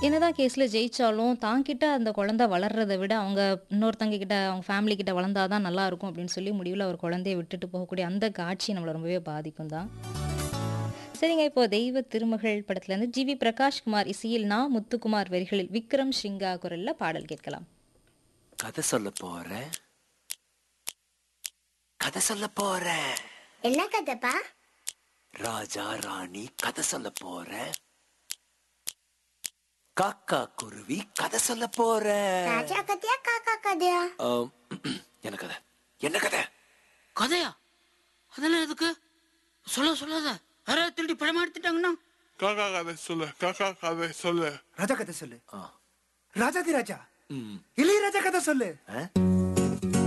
என்னதான் கேஸ்ல ஜெயிச்சாலும் தான் கிட்ட அந்த குழந்தை வளர்றதை விட அவங்க இன்னொருத்தங்க கிட்ட அவங்க ஃபேமிலி கிட்ட வளர்ந்தாதான் நல்லா இருக்கும் அப்படின்னு சொல்லி முடிவில் அவர் குழந்தைய விட்டுட்டு போகக்கூடிய அந்த காட்சி நம்மளை ரொம்பவே பாதிக்கும் தான் சரிங்க இப்போ தெய்வ திருமகள் படத்துல இருந்து ஜிவி பிரகாஷ்குமார் இசையில் நான் முத்துக்குமார் வரிகளில் விக்ரம் ஸ்ரிங்கா குரல்ல பாடல் கேட்கலாம் கதை சொல்ல போறேன் கதை சொல்ல போறேன் என்ன கதைப்பா ராஜா ராணி கதை சொல்ல போறேன் காக்கா குருவி கதை சொல்ல போறேன் ராஜா கதையா காக்கா கதையா ஆம், என்ன கதை என்ன கதை கதையா அதெல்லாம் எதுக்கு சொல்ல சொல்லாத யாராவது திருடி படமா எடுத்துட்டாங்கன்னா காக்கா கதை சொல்லு காக்கா கதை சொல்லு ராஜா கதை சொல்லு ஆ. ராஜாதி ராஜா ம். இளையராஜா கதை சொல்லு ஆ?